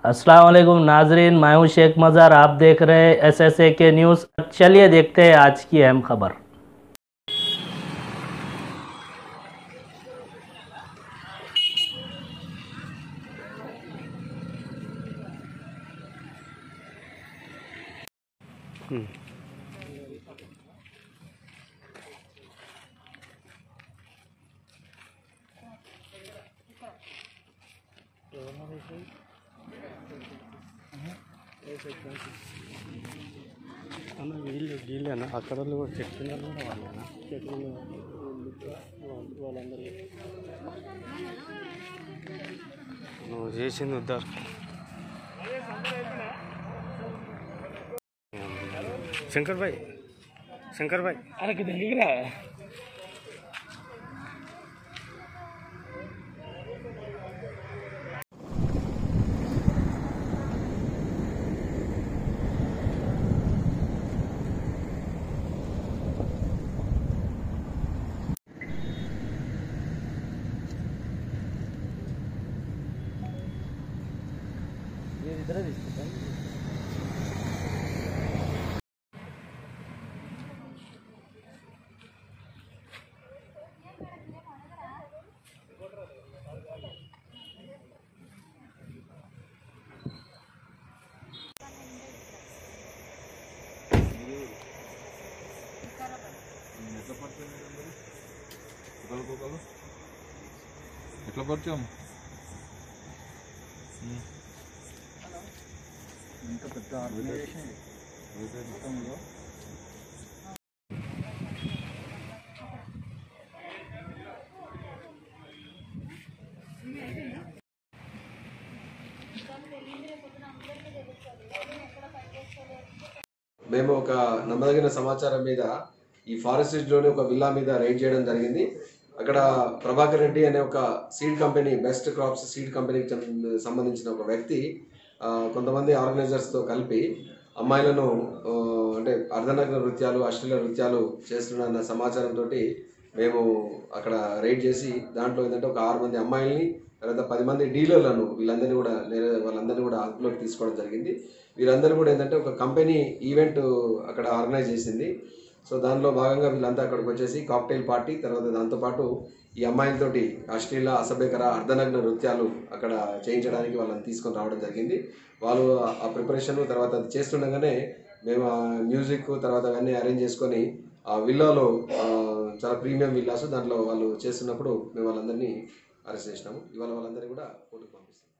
अस्सलाम वालेकुम नाजरीन मैं हूं शेख मज़ार आप देख रहे हैं एस एस ए के न्यूज़ चलिए देखते हैं आज की अहम खबर అన్న వీళ్ళు వీళ్ళేనా అక్కడ వాళ్ళు కూడా చెట్లు కూడా వాళ్ళేనా చెట్లు వాళ్ళందరూ నువ్వు చేసింది ఉద్దారు శంకర్ భాయ్ శంకర్ భాయ్ अरे దగ్గర ఎట్లా పరిచయం ఇంత పెద్ద ఆర్గనైజేషన్ మొత్తంలో మేము ఒక నమ్మదగిన సమాచారం మీద ఈ ఫారెస్ట్ లోని ఒక విల్లా మీద రైడ్ చేయడం జరిగింది అక్కడ ప్రభాకర్ రెడ్డి అనే ఒక seed company best crops seed కంపెనీకి చెందిన- సంబంధించిన ఒక వ్యక్తి ఆ, కొంతమంది ఆర్గనైజర్స్తో కలిపి అమ్మాయిలను ఆ, అంటే అర్ధనగ్న నృత్యాలు అశ్లీల నృత్యాలు చేస్తున్న సమాచారంతో మేము అక్కడ రైడ్ చేసి దాంట్లో ఏంటంటే ఒక ఆరు మంది అమ్మాయిల్ని తర్వాత పది మంది డీలర్లను వీళ్ళందరినీ కూడా నేరే వాళ్ళందరినీ కూడా అదుపులోకి తీసుకోవడం జరిగింది వీళ్ళందరూ కూడా ఏంటంటే ఒక కంపెనీ ఈవెంట్ అక్కడ ఆర్గనైజ్ చేసింది సో దానిలో భాగంగా వీళ్ళంతా అక్కడికి వచ్చేసి కాక్టైల్ పార్టీ తర్వాత దాంతోపాటు ఈ అమ్మాయిలతోటి అశ్లీల అసభ్యకర అర్ధనగ్న నృత్యాలు అక్కడ చేయించడానికి వాళ్ళని తీసుకొని రావడం జరిగింది వాళ్ళు ఆ ప్రిపరేషన్ తర్వాత అది చేస్తుండగానే మేము ఆ మ్యూజిక్ తర్వాత అవన్నీ అరేంజ్ చేసుకొని ఆ విల్లాలో ఆ, చాలా ప్రీమియం విల్లాస్ దాంట్లో వాళ్ళు చేస్తున్నప్పుడు మేము వాళ్ళందరినీ అరెస్ట్ చేసినాము ఇవాళ వాళ్ళందరినీ కూడా కోర్టుకు పంపిస్తాం